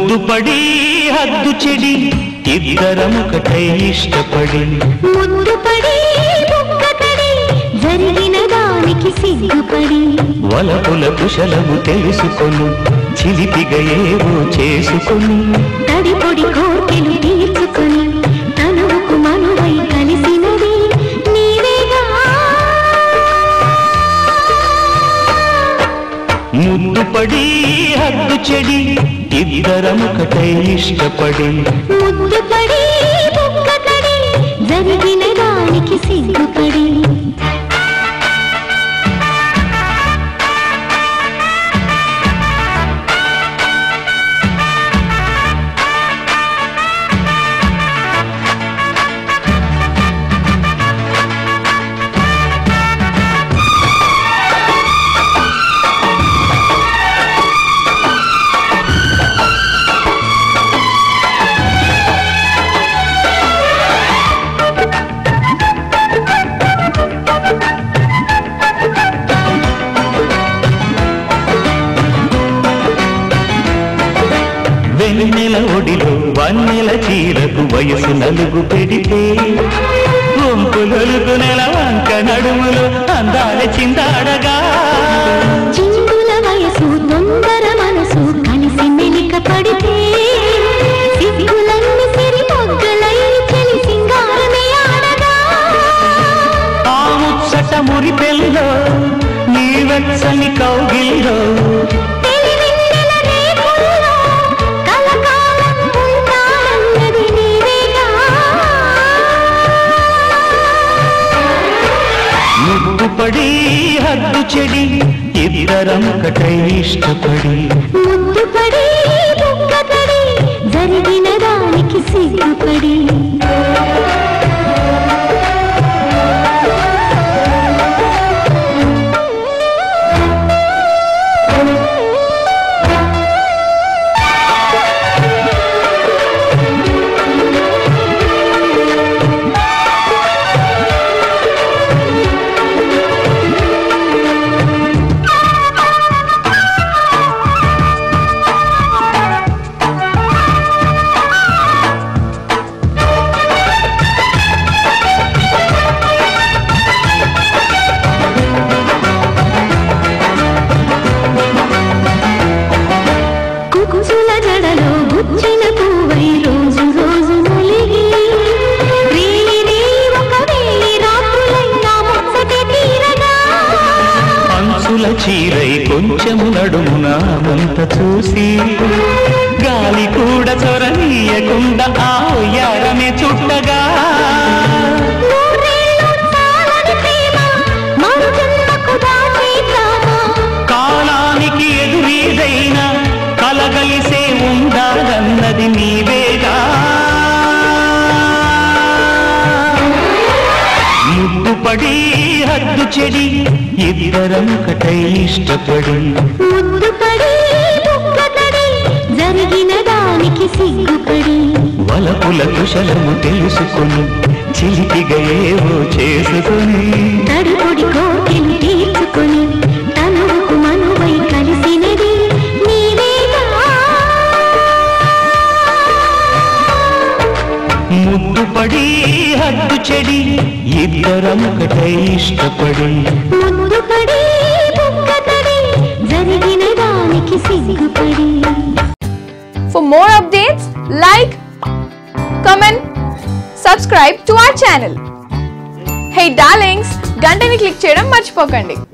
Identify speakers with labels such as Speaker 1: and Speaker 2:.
Speaker 1: ముద్దుపడి హద్దు చెడి ఇద్దరముకటై ఇష్టపడి
Speaker 2: ముద్దుపడి బుక్కకడి జరిగిన దానికి సిగ్గుపడి
Speaker 1: వలపుల కుశలము తెలుసుకొని చిలిపిగా ఏవో చేసుకొని
Speaker 2: తడిపొడి కోర్కెలు తీర్చుకొని తనువుకు మనువై కలిసినది నీవేగా
Speaker 1: ముద్దుపడి హద్దు చెడి ఇద్దరముకటై ఇష్టపడి
Speaker 2: ముద్దుపడి బుక్కకడి జరిగిన దానికి సిగ్గుపడి
Speaker 1: వెన్నెల ఒడిలో వన్నెల చీరకు వయసు నలుగు పెడితే వంపులొలుగు నెల వంక నడుములు అందాల చిందాడగా
Speaker 2: చిందుల వయసు తొందర మనసు కలిసి మెలిక పడితే సిగ్గులన్నీ సిరి మొగ్గలై చెలి సింగారమే ఆడగా
Speaker 1: ఆ ముచ్చట మురిపెల్లో నీ వెచ్చని కౌగిల్లో
Speaker 2: తెలివెన్నెల రేకుల్లో కలకాలం ఉంటానన్నది నీవేగా
Speaker 1: ముద్దుపడి హద్దు చెడి ఇద్దరం కటై ఇష్టపడి
Speaker 2: ముద్దుపడి బుక్కపడి జరిగిన దానికి సిగ్గుపడి కుకుసుల జడలో గుచ్చిన పువ్వై రోజు రోజు నలిగి రేయి రేయి ఒక వేయి రాత్రులై నా ముచ్చటే తీరగా
Speaker 1: అంచుల చీరై కొంచెము నడుమున మంత చూసి గాలి కూడా చొరనీయకుండా ఆ ఒయ్యారమే చుట్టగా
Speaker 2: నూరేళ్ళు చాలని ప్రేమ మరు జన్మకు దాచేద్దామా
Speaker 1: కాలానికి ఎదురీదైనా కలగలిసే ఉండాలన్నది నీవేగా ముద్దుపడి హద్దు చెడి ఇద్దరం కటై ఇష్టపడి
Speaker 2: ముద్దుపడి బుక్కపడి జరిగిన దానికి సిగ్గుపడి
Speaker 1: వలపుల కుశలము తెలుసుకొని చిలిపిగా ఏవో చేసుకొని
Speaker 2: తడిపొడి కోకెలు తీర్చుకొని తనువుకు మనువై కలిసినది నీవేగా
Speaker 1: ముద్దుపడి హద్దు చెడి ఇద్దరం ఒకటై ఇష్టపడి
Speaker 2: ముద్దుపడి బుక్కపడి జరిగిన దానికి సిగ్గుపడి
Speaker 3: For more updates, like, comment, subscribe to our channel. Hey darlings, గంటని click చేయడం మర్చిపోకండి